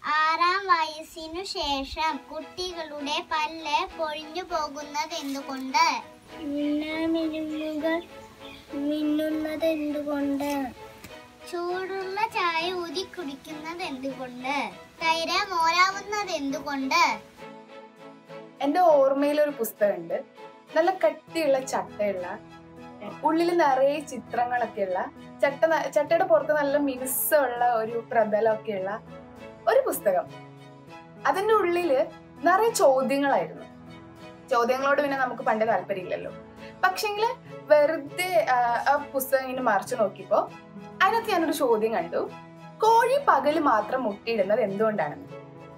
ആറാം വയസ്സിനു ശേഷം കുട്ടികളുടെ പല്ല് പൊഴിഞ്ഞു പോകുന്നത് എന്തുകൊണ്ട് മിന്നുകൾ മിന്നുന്നത് എന്തുകൊണ്ട് ചൂടുള്ള ചായ ഊതി കുടിക്കുന്നത് എന്തുകൊണ്ട് തൈര് മോരാവുന്നത് എന്തുകൊണ്ട് എൻ്റെ ഓർമ്മയിലൊരു പുസ്തകമുണ്ട് നല്ല കട്ടിയുള്ള ചട്ടയുള്ള ഉള്ളിൽ നിറയെ ചിത്രങ്ങളൊക്കെയുള്ള ചട്ട ന- ചട്ടയുടെ പുറത്ത് നല്ല മിനുസമുള്ള ഒരു പ്രതലമൊക്കെയുള്ള ഒരു പുസ്തകം അതിൻ്റെ ഉള്ളില് നിറയെ ചോദ്യങ്ങളായിരുന്നു ചോദ്യങ്ങളോട് പിന്നെ നമുക്ക് പണ്ട് താല്പര്യമില്ലല്ലോ പക്ഷെങ്കിൽ വെറുതെ ആ, ആ പുസ്തകം ഇങ്ങനെ മറിച്ചു നോക്കിയപ്പോ അതിനകത്ത് ഞാനൊരു ചോദ്യം കണ്ടു കോഴി പകല് മാത്രം മുട്ടയിടുന്നത് എന്തുകൊണ്ടാണെന്ന്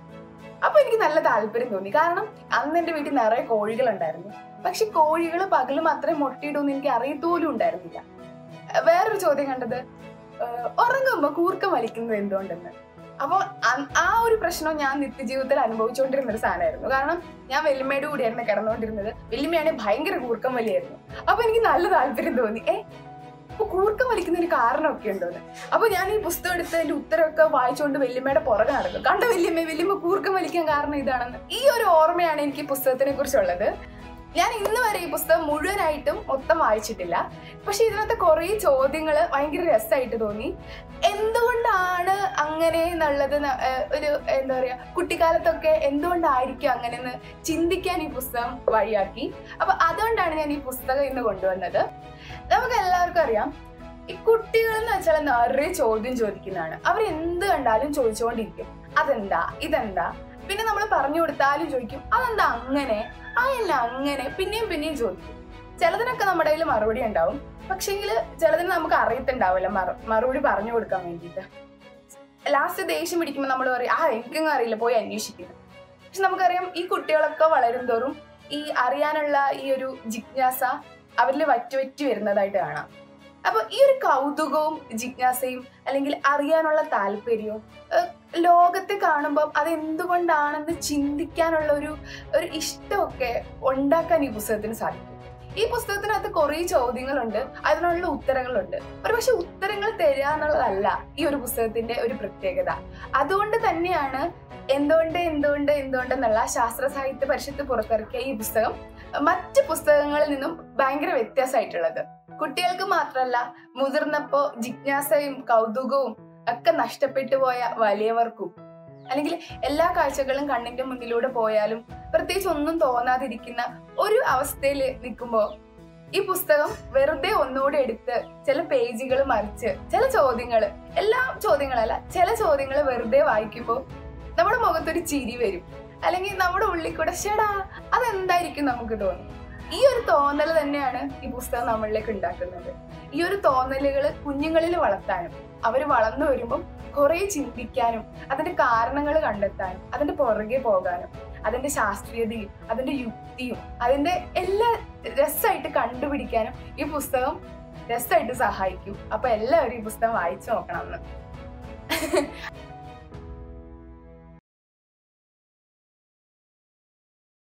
അപ്പൊ എനിക്ക് നല്ല താല്പര്യം തോന്നി കാരണം അന്ന് എന്റെ വീട്ടിൽ നിറയെ കോഴികളുണ്ടായിരുന്നു പക്ഷെ കോഴികൾ പകല് മാത്രമേ മുട്ടയിടൂന്ന് എനിക്ക് അറിയത്തോലും ഉണ്ടായിരുന്നില്ല അഹ് വേറൊരു ചോദ്യം കണ്ടത് ആഹ് ഉറങ്ങുമ്പോ കൂർക്കം വലിക്കുന്നത് എന്തുകൊണ്ടെന്ന് അപ്പോൾ ആ ഒരു പ്രശ്നം ഞാൻ നിത്യജീവിതത്തിൽ അനുഭവിച്ചുകൊണ്ടിരുന്ന ഒരു സാധനമായിരുന്നു കാരണം ഞാൻ വെല്ലുമ്മയുടെ കൂടിയായിരുന്നു കിടന്നുകൊണ്ടിരുന്നത് വെല്ലുമ്മയാണെങ്കിൽ ഭയങ്കര കൂർക്കം വലിയായിരുന്നു അപ്പൊ എനിക്ക് നല്ല താല്പര്യം തോന്നി ഏ അപ്പൊ കൂർക്കം വലിക്കുന്നതിന് കാരണമൊക്കെ ഉണ്ടോന്ന് അപ്പൊ ഞാൻ ഈ പുസ്തകം എടുത്ത് അതിന്റെ ഉത്തരവൊക്കെ വായിച്ചുകൊണ്ട് വല്യമ്മയുടെ പുറകെ നടക്കും കണ്ട വല്യമ്മ വല്യമ്മ കൂർക്കം വലിക്കാൻ കാരണം ഇതാണെന്ന് ഈ ഒരു ഓർമ്മയാണ് എനിക്ക് ഈ പുസ്തകത്തിനെ കുറിച്ചുള്ളത് ഞാൻ ഇന്ന് വരെ ഈ പുസ്തകം മുഴുവനായിട്ടും മൊത്തം വായിച്ചിട്ടില്ല പക്ഷെ ഇതിനകത്ത് കുറേ ചോദ്യങ്ങൾ ഭയങ്കര രസമായിട്ട് തോന്നി എന്തുകൊണ്ടാണ് അങ്ങനെ എന്നുള്ളത് ന- ഏഹ് ഒരു എന്താ പറയാ കുട്ടിക്കാലത്തൊക്കെ എന്തുകൊണ്ടായിരിക്കും അങ്ങനെയെന്ന് ചിന്തിക്കാൻ ഈ പുസ്തകം വഴിയാക്കി അപ്പൊ അതുകൊണ്ടാണ് ഞാൻ ഈ പുസ്തകം ഇന്ന് കൊണ്ടുവന്നത് നമുക്ക് എല്ലാവർക്കും അറിയാം ഈ കുട്ടികൾ എന്ന് വെച്ചാൽ നിറയെ ചോദ്യം ചോദിക്കുന്നതാണ് അവർ എന്ത് കണ്ടാലും ചോദിച്ചുകൊണ്ടിരിക്കും അതെന്താ ഇതെന്താ പിന്നെ നമ്മൾ പറഞ്ഞു കൊടുത്താലും ചോദിക്കും അതെന്താ അങ്ങനെ അതല്ല അങ്ങനെ പിന്നെയും പിന്നെയും ചോദിക്കും ചിലതിനൊക്കെ നമ്മുടെ കയ്യിൽ മറുപടി ഉണ്ടാവും പക്ഷെങ്കിൽ ചിലതിന് നമുക്ക് അറിയത്തുണ്ടാവില്ല മറു മറുപടി പറഞ്ഞു കൊടുക്കാൻ വേണ്ടിയിട്ട് ലാസ്റ്റ് ദേഷ്യം പിടിക്കുമ്പോൾ നമ്മൾ പറയും ആ എനിക്കൊന്നും അറിയില്ല പോയി അന്വേഷിക്കുന്നു പക്ഷെ നമുക്കറിയാം ഈ കുട്ടികളൊക്കെ വളരും തോറും ഈ അറിയാനുള്ള ഈ ഒരു ജിജ്ഞാസ അവരിൽ വറ്റുവറ്റി വരുന്നതായിട്ട് കാണാം അപ്പൊ ഈ ഒരു കൗതുകവും ജിജ്ഞാസയും അല്ലെങ്കിൽ അറിയാനുള്ള താല്പര്യവും ഏഹ് ലോകത്തെ കാണുമ്പോൾ അത് എന്തുകൊണ്ടാണെന്ന് ചിന്തിക്കാനുള്ള ഒരു ഒരു ഇഷ്ടമൊക്കെ ഉണ്ടാക്കാൻ ഈ പുസ്തകത്തിന് സാധിക്കും ഈ പുസ്തകത്തിനകത്ത് കുറേ ചോദ്യങ്ങളുണ്ട് അതിനുള്ള ഉത്തരങ്ങളുണ്ട് ഒരു പക്ഷെ ഉത്തരങ്ങൾ തരിക എന്നുള്ളതല്ല ഈ ഒരു പുസ്തകത്തിന്റെ ഒരു പ്രത്യേകത അതുകൊണ്ട് തന്നെയാണ് എന്തുകൊണ്ട് എന്തുകൊണ്ട് എന്തുകൊണ്ട് എന്നുള്ള ശാസ്ത്ര സാഹിത്യ പരിഷത്ത് പുറത്തിറക്കിയ ഈ പുസ്തകം മറ്റ് പുസ്തകങ്ങളിൽ നിന്നും ഭയങ്കര വ്യത്യാസമായിട്ടുള്ളത് കുട്ടികൾക്ക് മാത്രമല്ല മുതിർന്നപ്പോ ജിജ്ഞാസയും കൗതുകവും ഒക്കെ നഷ്ടപ്പെട്ടു പോയ വലിയവർക്കും അല്ലെങ്കിൽ എല്ലാ കാഴ്ചകളും കണ്ണിന്റെ മുന്നിലൂടെ പോയാലും പ്രത്യേകിച്ച് ഒന്നും തോന്നാതിരിക്കുന്ന ഒരു അവസ്ഥയിൽ നിൽക്കുമ്പോൾ ഈ പുസ്തകം വെറുതെ ഒന്നുകൂടെ എടുത്ത് ചില പേജുകൾ മറിച്ച് ചില ചോദ്യങ്ങൾ എല്ലാ ചോദ്യങ്ങളല്ല ചില ചോദ്യങ്ങൾ വെറുതെ വായിക്കുമ്പോൾ നമ്മുടെ മുഖത്തൊരു ചിരി വരും അല്ലെങ്കിൽ നമ്മുടെ ഉള്ളിൽ കൂടെ ഷടാ അതെന്തായിരിക്കും നമുക്ക് തോന്നും ഈ ഒരു തോന്നൽ തന്നെയാണ് ഈ പുസ്തകം നമ്മളിലേക്ക് ഉണ്ടാക്കുന്നത് ഈ ഒരു തോന്നലുകൾ കുഞ്ഞുങ്ങളിൽ വളർത്താനും അവർ വളർന്നു വരുമ്പം കുറെ ചിന്തിക്കാനും അതിന്റെ കാരണങ്ങൾ കണ്ടെത്താനും അതിന്റെ പുറകെ പോകാനും അതിന്റെ ശാസ്ത്രീയതയും അതിന്റെ യുക്തിയും അതിന്റെ എല്ലാ രസമായിട്ട് കണ്ടുപിടിക്കാനും ഈ പുസ്തകം രസമായിട്ട് സഹായിക്കും അപ്പൊ എല്ലാവരും ഈ പുസ്തകം വായിച്ചു നോക്കണം എന്ന്